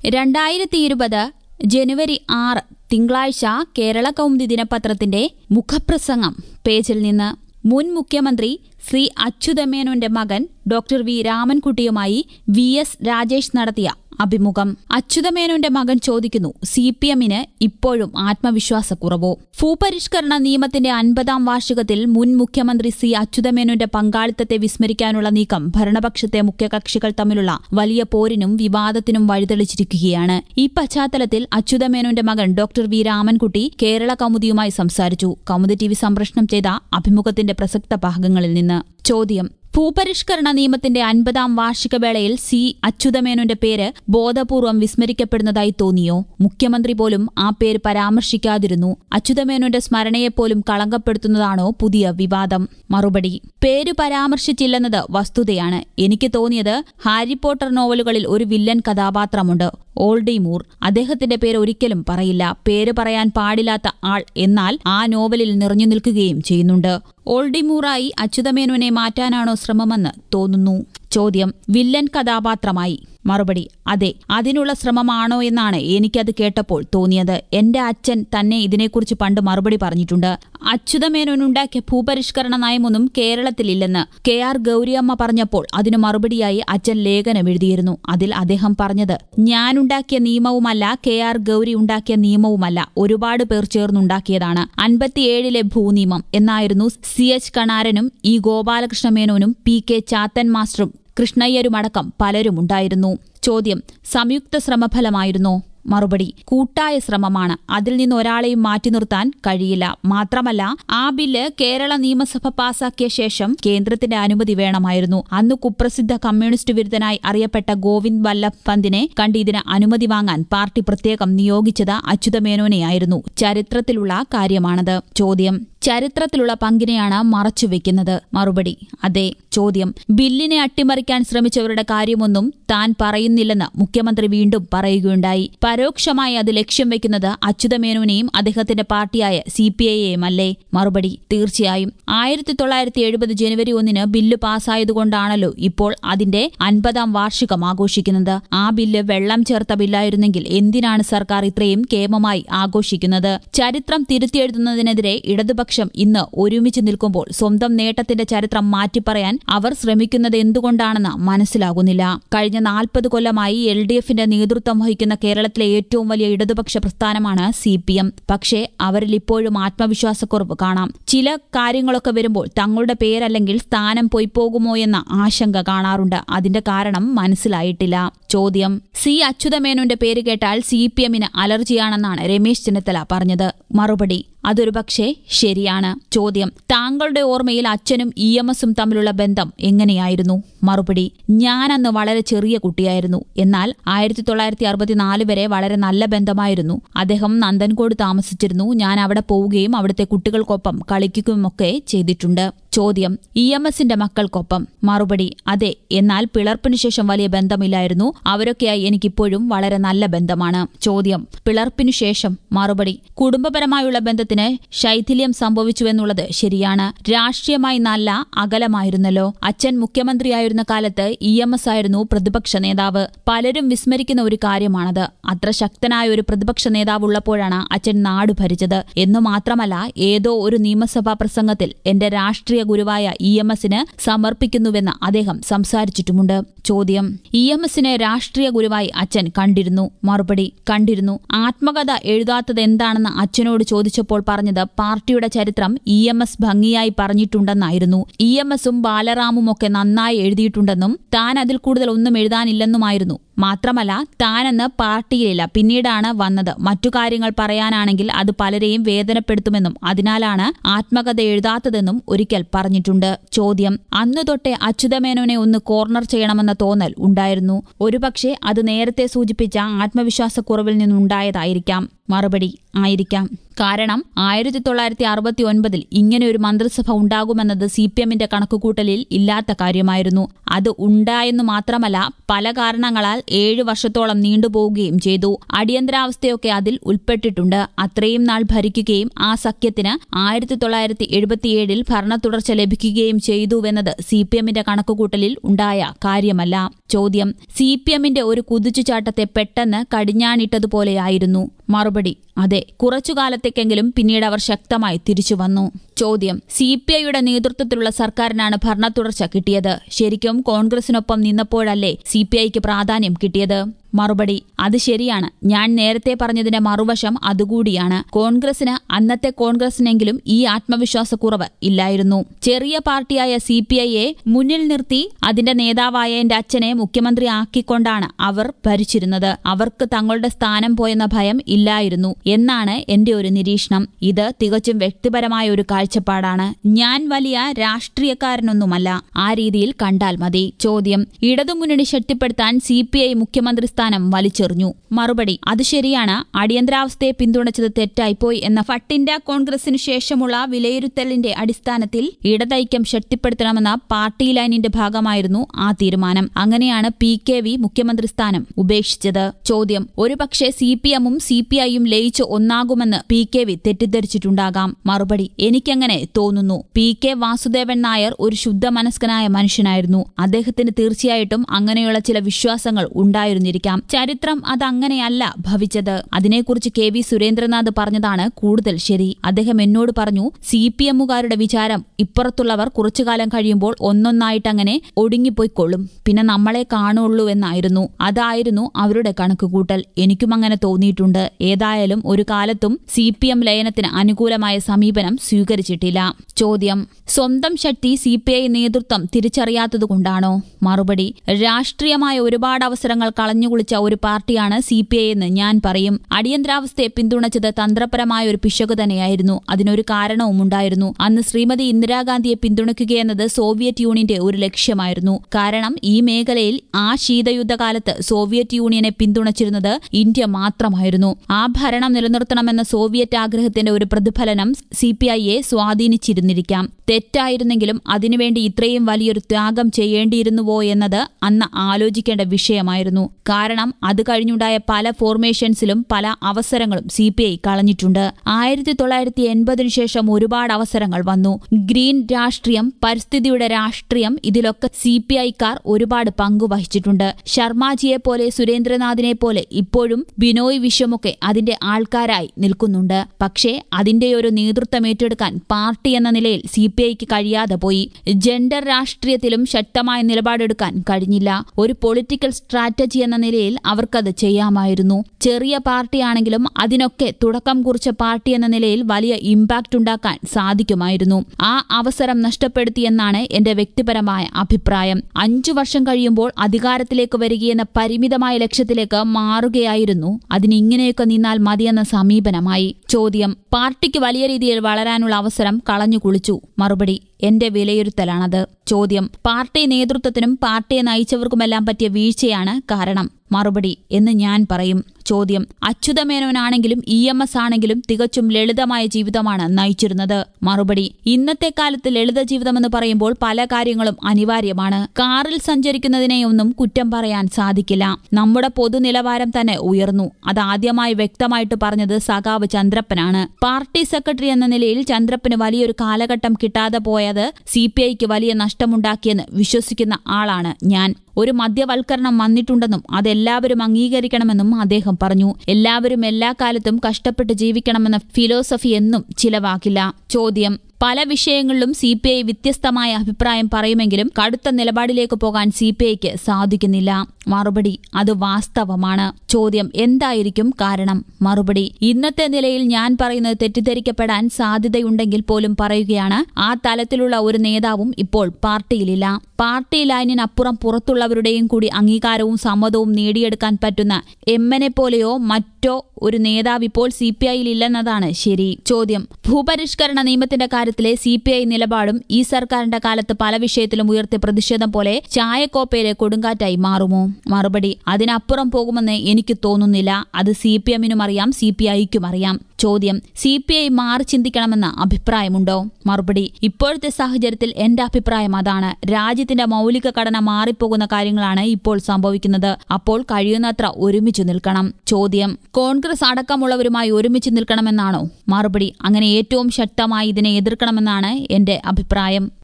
രണ്ടായിരത്തി ഇരുപത് ജനുവരി ആറ് തിങ്കളാഴ്ച കേരള കൗമുദി ദിനപത്രത്തിന്റെ മുഖപ്രസംഗം പേജിൽ നിന്ന് മുൻ മുഖ്യമന്ത്രി ശ്രീ അച്യുതമേനോന്റെ മകൻ ഡോക്ടർ വി രാമൻകുട്ടിയുമായി വി എസ് രാജേഷ് നടത്തിയ അഭിമുഖം അച്യുതമേനോന്റെ മകൻ ചോദിക്കുന്നു സി പി എമ്മിന് ഇപ്പോഴും ആത്മവിശ്വാസക്കുറവോ ഭൂപരിഷ്കരണ നിയമത്തിന്റെ അൻപതാം വാർഷികത്തിൽ മുൻ മുഖ്യമന്ത്രി സി അച്യുതമേനോന്റെ പങ്കാളിത്തത്തെ വിസ്മരിക്കാനുള്ള നീക്കം ഭരണപക്ഷത്തെ മുഖ്യകക്ഷികൾ തമ്മിലുള്ള വലിയ പോരിനും വിവാദത്തിനും വഴിതെളിച്ചിരിക്കുകയാണ് ഈ പശ്ചാത്തലത്തിൽ അച്യുതമേനോന്റെ മകൻ ഡോക്ടർ വി രാമൻകുട്ടി കേരള കൗമുദിയുമായി സംസാരിച്ചു കൗമുദി ടി വി സംപ്രേഷണം ചെയ്ത അഭിമുഖത്തിന്റെ പ്രസക്ത ഭാഗങ്ങളിൽ നിന്ന് ചോദ്യം ഭൂപരിഷ്കരണ നിയമത്തിന്റെ അൻപതാം വാർഷിക വേളയിൽ സി അച്യുതമേനോന്റെ പേര് ബോധപൂർവം വിസ്മരിക്കപ്പെടുന്നതായി തോന്നിയോ മുഖ്യമന്ത്രി പോലും ആ പേര് പരാമർശിക്കാതിരുന്നു അച്യുതമേനോന്റെ സ്മരണയെപ്പോലും കളങ്കപ്പെടുത്തുന്നതാണോ പുതിയ വിവാദം മറുപടി പേര് പരാമർശിച്ചില്ലെന്നത് വസ്തുതയാണ് എനിക്ക് തോന്നിയത് ഹാരി പോട്ടർ നോവലുകളിൽ ഒരു വില്ലൻ കഥാപാത്രമുണ്ട് ഓൾഡി മൂർ അദ്ദേഹത്തിന്റെ പേര് ഒരിക്കലും പറയില്ല പേര് പറയാൻ പാടില്ലാത്ത ആൾ എന്നാൽ ആ നോവലിൽ നിറഞ്ഞു നിൽക്കുകയും ചെയ്യുന്നുണ്ട് ഓൾഡി മൂറായി അച്യുതമേനോനെ മാറ്റാനാണോ ശ്രമമെന്ന് തോന്നുന്നു ചോദ്യം വില്ലൻ കഥാപാത്രമായി മറുപടി അതെ അതിനുള്ള ശ്രമമാണോ എന്നാണ് എനിക്കത് കേട്ടപ്പോൾ തോന്നിയത് എന്റെ അച്ഛൻ തന്നെ ഇതിനെക്കുറിച്ച് പണ്ട് മറുപടി പറഞ്ഞിട്ടുണ്ട് അച്യുതമേനോനുണ്ടാക്കിയ ഭൂപരിഷ്കരണ നയമൊന്നും കേരളത്തിലില്ലെന്ന് കെ ആർ ഗൌരിയമ്മ പറഞ്ഞപ്പോൾ അതിനു മറുപടിയായി അച്ഛൻ ലേഖനം എഴുതിയിരുന്നു അതിൽ അദ്ദേഹം പറഞ്ഞത് ഞാനുണ്ടാക്കിയ നിയമവുമല്ല കെ ആർ ഗൌരി ഉണ്ടാക്കിയ നിയമവുമല്ല ഒരുപാട് പേർ ചേർന്നുണ്ടാക്കിയതാണ് അൻപത്തിയേഴിലെ ഭൂനിയമം എന്നായിരുന്നു സി എച്ച് കണാരനും ഇ ഗോപാലകൃഷ്ണ മേനോനും പി കെ ചാത്തൻ മാസ്റ്ററും കൃഷ്ണയ്യരുമടക്കം പലരുമുണ്ടായിരുന്നു ചോദ്യം സംയുക്ത ശ്രമഫലമായിരുന്നോ മറുപടി കൂട്ടായ ശ്രമമാണ് അതിൽ നിന്ന് ഒരാളെയും മാറ്റി നിർത്താൻ കഴിയില്ല മാത്രമല്ല ആ ബില്ല് കേരള നിയമസഭ പാസാക്കിയ ശേഷം കേന്ദ്രത്തിന്റെ അനുമതി വേണമായിരുന്നു അന്ന് കുപ്രസിദ്ധ കമ്മ്യൂണിസ്റ്റ് വിരുദ്ധനായി അറിയപ്പെട്ട ഗോവിന്ദ് വല്ലഭ് പന്തിനെ കണ്ട് ഇതിന് അനുമതി വാങ്ങാൻ പാർട്ടി പ്രത്യേകം നിയോഗിച്ചത് അച്യുതമേനോനെയായിരുന്നു ചരിത്രത്തിലുള്ള കാര്യമാണത് ചോദ്യം ചരിത്രത്തിലുള്ള പങ്കിനെയാണ് മറച്ചുവെക്കുന്നത് മറുപടി അതെ ചോദ്യം ബില്ലിനെ അട്ടിമറിക്കാൻ ശ്രമിച്ചവരുടെ കാര്യമൊന്നും താൻ പറയുന്നില്ലെന്ന് മുഖ്യമന്ത്രി വീണ്ടും പറയുകയുണ്ടായി പരോക്ഷമായി അത് ലക്ഷ്യം വെക്കുന്നത് അച്യുതമേനോനെയും അദ്ദേഹത്തിന്റെ പാർട്ടിയായ സി പി ഐയെയും അല്ലേ മറുപടി തീർച്ചയായും ആയിരത്തി തൊള്ളായിരത്തി എഴുപത് ജനുവരി ഒന്നിന് ബില്ല് പാസ്സായതുകൊണ്ടാണല്ലോ ഇപ്പോൾ അതിന്റെ അൻപതാം വാർഷികം ആഘോഷിക്കുന്നത് ആ ബില്ല് വെള്ളം ചേർത്ത ബില്ലായിരുന്നെങ്കിൽ എന്തിനാണ് സർക്കാർ ഇത്രയും കേമമായി ആഘോഷിക്കുന്നത് ചരിത്രം തിരുത്തിയെഴുതുന്നതിനെതിരെ ഇടതുപക്ഷം ഇന്ന് ഒരുമിച്ച് നിൽക്കുമ്പോൾ സ്വന്തം നേട്ടത്തിന്റെ ചരിത്രം മാറ്റിപ്പറയാൻ അവർ ശ്രമിക്കുന്നത് എന്തുകൊണ്ടാണെന്ന് മനസ്സിലാകുന്നില്ല കഴിഞ്ഞ നാൽപ്പത് കൊല്ലമായി എൽ ഡി എഫിന്റെ നേതൃത്വം വഹിക്കുന്ന കേരളത്തിലെ ഏറ്റവും വലിയ ഇടതുപക്ഷ പ്രസ്ഥാനമാണ് സി പി എം പക്ഷേ അവരിൽ ഇപ്പോഴും ആത്മവിശ്വാസക്കുറവ് കാണാം ചില കാര്യങ്ങളൊക്കെ വരുമ്പോൾ തങ്ങളുടെ പേരല്ലെങ്കിൽ സ്ഥാനം പോയി പോകുമോ എന്ന ആശങ്ക കാണാറുണ്ട് അതിന്റെ കാരണം മനസ്സിലായിട്ടില്ല ചോദ്യം സി അച്യുതമേനോന്റെ പേര് കേട്ടാൽ സി പി എമ്മിന് അലർജിയാണെന്നാണ് രമേശ് ചെന്നിത്തല പറഞ്ഞത് മറുപടി അതൊരു പക്ഷേ ശരിയാണ് ചോദ്യം താങ്കളുടെ ഓർമ്മയിൽ അച്ഛനും ഇ എം എസും തമ്മിലുള്ള ബന്ധം എങ്ങനെയായിരുന്നു മറുപടി ഞാൻ അന്ന് വളരെ ചെറിയ കുട്ടിയായിരുന്നു എന്നാൽ ആയിരത്തി തൊള്ളായിരത്തി അറുപത്തിനാല് വരെ വളരെ നല്ല ബന്ധമായിരുന്നു അദ്ദേഹം നന്ദൻകോട് താമസിച്ചിരുന്നു ഞാൻ അവിടെ പോവുകയും അവിടുത്തെ കുട്ടികൾക്കൊപ്പം കളിക്കുകയുമൊക്കെ ചെയ്തിട്ടുണ്ട് ചോദ്യം ഇ എം എസിന്റെ മക്കൾക്കൊപ്പം മറുപടി അതെ എന്നാൽ പിളർപ്പിന് ശേഷം വലിയ ബന്ധമില്ലായിരുന്നു അവരൊക്കെയായി എനിക്കിപ്പോഴും വളരെ നല്ല ബന്ധമാണ് ചോദ്യം പിളർപ്പിനു ശേഷം മറുപടി കുടുംബപരമായുള്ള ബന്ധത്തിന് ശൈഥില്യം സംഭവിച്ചുവെന്നുള്ളത് ശരിയാണ് രാഷ്ട്രീയമായി നല്ല അകലമായിരുന്നല്ലോ അച്ഛൻ മുഖ്യമന്ത്രിയായിരുന്ന കാലത്ത് ഇ എം എസ് ആയിരുന്നു പ്രതിപക്ഷ നേതാവ് പലരും വിസ്മരിക്കുന്ന ഒരു കാര്യമാണത് അത്ര ശക്തനായ ഒരു പ്രതിപക്ഷ നേതാവ് ഉള്ളപ്പോഴാണ് അച്ഛൻ നാട് ഭരിച്ചത് എന്നു മാത്രമല്ല ഏതോ ഒരു നിയമസഭാ പ്രസംഗത്തിൽ എന്റെ രാഷ്ട്രീയ ഗുരുവായ ഇ എം എസിന് സമർപ്പിക്കുന്നുവെന്ന് അദ്ദേഹം സംസാരിച്ചിട്ടുമുണ്ട് ചോദ്യം ഇ എം എസിനെ രാഷ്ട്രീയ ഗുരുവായി അച്ഛൻ കണ്ടിരുന്നു മറുപടി കണ്ടിരുന്നു ആത്മകഥ എഴുതാത്തത് എന്താണെന്ന് അച്ഛനോട് ചോദിച്ചപ്പോൾ പറഞ്ഞത് പാർട്ടിയുടെ ചരിത്രം ഇ എം എസ് ഭംഗിയായി പറഞ്ഞിട്ടുണ്ടെന്നായിരുന്നു ഇ എം എസും ബാലറാമും ഒക്കെ നന്നായി എഴുതിയിട്ടുണ്ടെന്നും താൻ അതിൽ കൂടുതൽ ഒന്നും എഴുതാനില്ലെന്നുമായിരുന്നു മാത്രമല്ല താനെന്ന് പാർട്ടിയിലില്ല പിന്നീടാണ് വന്നത് മറ്റു കാര്യങ്ങൾ പറയാനാണെങ്കിൽ അത് പലരെയും വേദനപ്പെടുത്തുമെന്നും അതിനാലാണ് ആത്മകഥ എഴുതാത്തതെന്നും ഒരിക്കൽ പറഞ്ഞിട്ടുണ്ട് ചോദ്യം അന്നു തൊട്ടേ അച്യുതമേനോനെ ഒന്ന് കോർണർ ചെയ്യണമെന്ന തോന്നൽ ഉണ്ടായിരുന്നു ഒരുപക്ഷെ അത് നേരത്തെ സൂചിപ്പിച്ച ആത്മവിശ്വാസക്കുറവിൽ നിന്നുണ്ടായതായിരിക്കാം മറുപടി ആയിരിക്കാം കാരണം ആയിരത്തി തൊള്ളായിരത്തി അറുപത്തി ഒൻപതിൽ ഇങ്ങനെ ഒരു മന്ത്രിസഭ ഉണ്ടാകുമെന്നത് സി പി എമ്മിന്റെ കണക്കുകൂട്ടലിൽ ഇല്ലാത്ത കാര്യമായിരുന്നു അത് ഉണ്ടായെന്നു മാത്രമല്ല പല കാരണങ്ങളാൽ ഏഴു വർഷത്തോളം നീണ്ടുപോവുകയും ചെയ്തു അടിയന്തരാവസ്ഥയൊക്കെ അതിൽ ഉൾപ്പെട്ടിട്ടുണ്ട് അത്രയും നാൾ ഭരിക്കുകയും ആ സഖ്യത്തിന് ആയിരത്തി തൊള്ളായിരത്തി എഴുപത്തിയേഴിൽ ഭരണ തുടർച്ച ലഭിക്കുകയും ചെയ്തുവെന്നത് സി പി എമ്മിന്റെ കണക്കുകൂട്ടലിൽ ഉണ്ടായ കാര്യമല്ല ചോദ്യം സി പി എമ്മിന്റെ ഒരു കുതിച്ചുചാട്ടത്തെ പെട്ടെന്ന് കടിഞ്ഞാണിട്ടതുപോലെയായിരുന്നു മറുപടി അതെ കുറച്ചുകാലത്തേക്കെങ്കിലും പിന്നീട് അവർ ശക്തമായി തിരിച്ചു വന്നു ചോദ്യം സി പി ഐയുടെ നേതൃത്വത്തിലുള്ള സർക്കാരിനാണ് ഭരണ തുടർച്ച കിട്ടിയത് ശരിക്കും കോൺഗ്രസിനൊപ്പം നിന്നപ്പോഴല്ലേ സി പി ഐക്ക് പ്രാധാന്യം കിട്ടിയത് മറുപടി അത് ശരിയാണ് ഞാൻ നേരത്തെ പറഞ്ഞതിന്റെ മറുവശം അതുകൂടിയാണ് കോൺഗ്രസിന് അന്നത്തെ കോൺഗ്രസിനെങ്കിലും ഈ ആത്മവിശ്വാസക്കുറവ് ഇല്ലായിരുന്നു ചെറിയ പാർട്ടിയായ സി പി ഐയെ മുന്നിൽ നിർത്തി അതിന്റെ നേതാവായ എന്റെ അച്ഛനെ മുഖ്യമന്ത്രി ആക്കിക്കൊണ്ടാണ് അവർ ഭരിച്ചിരുന്നത് അവർക്ക് തങ്ങളുടെ സ്ഥാനം പോയെന്ന ഭയം ഇല്ലായിരുന്നു എന്നാണ് എന്റെ ഒരു നിരീക്ഷണം ഇത് തികച്ചും വ്യക്തിപരമായ ഒരു കാഴ്ചപ്പാടാണ് ഞാൻ വലിയ രാഷ്ട്രീയക്കാരനൊന്നുമല്ല ആ രീതിയിൽ കണ്ടാൽ മതി ചോദ്യം ഇടതുമുന്നണി ശക്തിപ്പെടുത്താൻ സി പി ഐ മുഖ്യമന്ത്രി സ്ഥാനം വലിച്ചെറിഞ്ഞു മറുപടി അത് ശരിയാണ് അടിയന്തരാവസ്ഥയെ പിന്തുണച്ചത് തെറ്റായിപ്പോയി എന്ന ഫട്ടിൻഡ കോൺഗ്രസിനു ശേഷമുള്ള വിലയിരുത്തലിന്റെ അടിസ്ഥാനത്തിൽ ഇടതൈക്യം ശക്തിപ്പെടുത്തണമെന്ന പാർട്ടി ലൈനിന്റെ ഭാഗമായിരുന്നു ആ തീരുമാനം അങ്ങനെയാണ് പി കെ വി മുഖ്യമന്ത്രി സ്ഥാനം ഉപേക്ഷിച്ചത് ചോദ്യം ഒരുപക്ഷെ സി പി എമ്മും സി പി ഐയും ലയിച്ച് ഒന്നാകുമെന്ന് പി കെ വി തെറ്റിദ്ധരിച്ചിട്ടുണ്ടാകാം മറുപടി എനിക്കങ്ങനെ തോന്നുന്നു പി കെ വാസുദേവൻ നായർ ഒരു ശുദ്ധമനസ്കനായ മനുഷ്യനായിരുന്നു അദ്ദേഹത്തിന് തീർച്ചയായിട്ടും അങ്ങനെയുള്ള ചില വിശ്വാസങ്ങൾ ഉണ്ടായിരുന്നിരിക്കാം ചരിത്രം അതങ്ങനെയല്ല ഭവിച്ചത് അതിനെക്കുറിച്ച് കെ വി സുരേന്ദ്രനാഥ് പറഞ്ഞതാണ് കൂടുതൽ ശരി അദ്ദേഹം എന്നോട് പറഞ്ഞു സി പി എമ്മുകാരുടെ വിചാരം ഇപ്പുറത്തുള്ളവർ കുറച്ചുകാലം കഴിയുമ്പോൾ ഒന്നൊന്നായിട്ടങ്ങനെ ഒടുങ്ങിപ്പോയിക്കൊള്ളും പിന്നെ നമ്മളെ കാണുള്ളൂ എന്നായിരുന്നു അതായിരുന്നു അവരുടെ കണക്കുകൂട്ടൽ എനിക്കും അങ്ങനെ തോന്നിയിട്ടുണ്ട് ഏതായാലും ഒരു കാലത്തും സി പി എം ലയനത്തിന് അനുകൂലമായ സമീപനം സ്വീകരിച്ചിട്ടില്ല ചോദ്യം സ്വന്തം ശക്തി സി പി ഐ നേതൃത്വം തിരിച്ചറിയാത്തതുകൊണ്ടാണോ മറുപടി രാഷ്ട്രീയമായ ഒരുപാട് അവസരങ്ങൾ കളഞ്ഞുകുളിച്ച ഒരു പാർട്ടിയാണ് സി പി ഐ എന്ന് ഞാൻ പറയും അടിയന്തരാവസ്ഥയെ പിന്തുണച്ചത് തന്ത്രപരമായ ഒരു പിശക് തന്നെയായിരുന്നു അതിനൊരു കാരണവും ഉണ്ടായിരുന്നു അന്ന് ശ്രീമതി ഇന്ദിരാഗാന്ധിയെ പിന്തുണയ്ക്കുകയെന്നത് സോവിയറ്റ് യൂണിയന്റെ ഒരു ലക്ഷ്യമായിരുന്നു കാരണം ഈ മേഖലയിൽ ആ ശീതയുദ്ധകാലത്ത് സോവിയറ്റ് യൂണിയനെ പിന്തുണച്ചിരുന്നത് ഇന്ത്യ മാത്രമായിരുന്നു ആ ഭരണം നിലനിർത്തണമെന്ന സോവിയറ്റ് ആഗ്രഹത്തിന്റെ ഒരു പ്രതിഫലനം സി പി ഐയെ സ്വാധീനിച്ചിരുന്നിരിക്കാം തെറ്റായിരുന്നെങ്കിലും അതിനുവേണ്ടി ഇത്രയും വലിയൊരു ത്യാഗം ചെയ്യേണ്ടിയിരുന്നുവോ എന്നത് അന്ന് ആലോചിക്കേണ്ട വിഷയമായിരുന്നു കാരണം അത് കഴിഞ്ഞുണ്ടായ പല ഫോർമേഷൻസിലും പല അവസരങ്ങളും സി പി ഐ കളഞ്ഞിട്ടുണ്ട് ആയിരത്തി തൊള്ളായിരത്തി എൺപതിനു ശേഷം ഒരുപാട് അവസരങ്ങൾ വന്നു ഗ്രീൻ രാഷ്ട്രീയം പരിസ്ഥിതിയുടെ രാഷ്ട്രീയം ഇതിലൊക്കെ സി പി ഐക്കാർ ഒരുപാട് പങ്കുവഹിച്ചിട്ടുണ്ട് ശർമാജിയെ പോലെ സുരേന്ദ്രനാഥിനെ പോലെ ഇപ്പോഴും ബിനോയ് വിശ്വമൊക്കെ അതിന്റെ ആൾക്കാരായി നിൽക്കുന്നുണ്ട് പക്ഷേ അതിന്റെ ഒരു നേതൃത്വം ഏറ്റെടുക്കാൻ പാർട്ടി എന്ന നിലയിൽ സി പി ഐക്ക് കഴിയാതെ പോയി ജെൻഡർ രാഷ്ട്രീയത്തിലും ശക്തമായ നിലപാടെടുക്കാൻ കഴിഞ്ഞില്ല ഒരു പൊളിറ്റിക്കൽ സ്ട്രാറ്റജി എന്ന നിലയിൽ അവർക്കത് ചെയ്യാമായിരുന്നു ചെറിയ പാർട്ടിയാണെങ്കിലും അതിനൊക്കെ തുടക്കം കുറിച്ച പാർട്ടി എന്ന നിലയിൽ വലിയ ഇമ്പാക്ട് ഉണ്ടാക്കാൻ സാധിക്കുമായിരുന്നു ആ അവസരം നഷ്ടപ്പെടുത്തിയെന്നാണ് എന്റെ വ്യക്തിപരമായ അഭിപ്രായം അഞ്ചു വർഷം കഴിയുമ്പോൾ അധികാരത്തിലേക്ക് വരികയെന്ന പരിമിതമായ ലക്ഷ്യത്തിലേക്ക് മാറുകയായിരുന്നു അതിനിങ്ങനെയൊക്കെ നിന്നാൽ മതിയെന്ന സമീപനമായി ചോദ്യം പാർട്ടിക്ക് വലിയ രീതിയിൽ വളരാനുള്ള അവസരം കളഞ്ഞു കുളിച്ചു മറുപടി എന്റെ വിലയിരുത്തലാണത് ചോദ്യം പാർട്ടി നേതൃത്വത്തിനും പാർട്ടിയെ നയിച്ചവർക്കുമെല്ലാം പറ്റിയ വീഴ്ചയാണ് കാരണം മറുപടി എന്ന് ഞാൻ പറയും ചോദ്യം അച്യുതമേനോനാണെങ്കിലും ഇ എം എസ് ആണെങ്കിലും തികച്ചും ലളിതമായ ജീവിതമാണ് നയിച്ചിരുന്നത് മറുപടി ഇന്നത്തെ കാലത്ത് ലളിത ജീവിതമെന്ന് പറയുമ്പോൾ പല കാര്യങ്ങളും അനിവാര്യമാണ് കാറിൽ സഞ്ചരിക്കുന്നതിനെയൊന്നും കുറ്റം പറയാൻ സാധിക്കില്ല നമ്മുടെ പൊതുനിലവാരം തന്നെ ഉയർന്നു അത് ആദ്യമായി വ്യക്തമായിട്ട് പറഞ്ഞത് സഖാവ് ചന്ദ്രപ്പനാണ് പാർട്ടി സെക്രട്ടറി എന്ന നിലയിൽ ചന്ദ്രപ്പന് വലിയൊരു കാലഘട്ടം കിട്ടാതെ പോയത് സി പി ഐക്ക് വലിയ നഷ്ടമുണ്ടാക്കിയെന്ന് വിശ്വസിക്കുന്ന ആളാണ് ഞാൻ ഒരു മദ്യവൽക്കരണം വന്നിട്ടുണ്ടെന്നും അതെല്ലാവരും അംഗീകരിക്കണമെന്നും അദ്ദേഹം പറഞ്ഞു എല്ലാവരും എല്ലാ കാലത്തും കഷ്ടപ്പെട്ട് ജീവിക്കണമെന്ന ഫിലോസഫി എന്നും ചിലവാക്കില്ല ചോദ്യം പല വിഷയങ്ങളിലും സി പി ഐ വ്യത്യസ്തമായ അഭിപ്രായം പറയുമെങ്കിലും കടുത്ത നിലപാടിലേക്ക് പോകാൻ സി പി ഐക്ക് സാധിക്കുന്നില്ല മറുപടി അത് വാസ്തവമാണ് ചോദ്യം എന്തായിരിക്കും കാരണം മറുപടി ഇന്നത്തെ നിലയിൽ ഞാൻ പറയുന്നത് തെറ്റിദ്ധരിക്കപ്പെടാൻ സാധ്യതയുണ്ടെങ്കിൽ പോലും പറയുകയാണ് ആ തലത്തിലുള്ള ഒരു നേതാവും ഇപ്പോൾ പാർട്ടിയിലില്ല പാർട്ടി ലൈനിനപ്പുറം പുറത്തുള്ളവരുടെയും കൂടി അംഗീകാരവും സമ്മതവും നേടിയെടുക്കാൻ പറ്റുന്ന എമ്മനെ പോലെയോ മറ്റു മറ്റോ ഒരു നേതാവ് ഇപ്പോൾ സി പി ഐയിൽ ഇല്ലെന്നതാണ് ശരി ചോദ്യം ഭൂപരിഷ്കരണ നിയമത്തിന്റെ കാര്യത്തിലെ സി പി ഐ നിലപാടും ഈ സർക്കാരിന്റെ കാലത്ത് പല വിഷയത്തിലും ഉയർത്തിയ പ്രതിഷേധം പോലെ ചായക്കോപ്പയിലെ കൊടുങ്കാറ്റായി മാറുമോ മറുപടി അതിനപ്പുറം പോകുമെന്ന് എനിക്ക് തോന്നുന്നില്ല അത് സി പി എമ്മിനും അറിയാം സി പി ഐക്കും അറിയാം ചോദ്യം സി പി ഐ മാറി ചിന്തിക്കണമെന്ന അഭിപ്രായമുണ്ടോ മറുപടി ഇപ്പോഴത്തെ സാഹചര്യത്തിൽ എന്റെ അഭിപ്രായം അതാണ് രാജ്യത്തിന്റെ മൗലിക ഘടന മാറിപ്പോകുന്ന കാര്യങ്ങളാണ് ഇപ്പോൾ സംഭവിക്കുന്നത് അപ്പോൾ കഴിയുന്നത്ര ഒരുമിച്ചു നിൽക്കണം ചോദ്യം കോൺഗ്രസ് അടക്കമുള്ളവരുമായി ഒരുമിച്ച് നിൽക്കണമെന്നാണോ മറുപടി അങ്ങനെ ഏറ്റവും ശക്തമായി ഇതിനെ എതിർക്കണമെന്നാണ് എന്റെ അഭിപ്രായം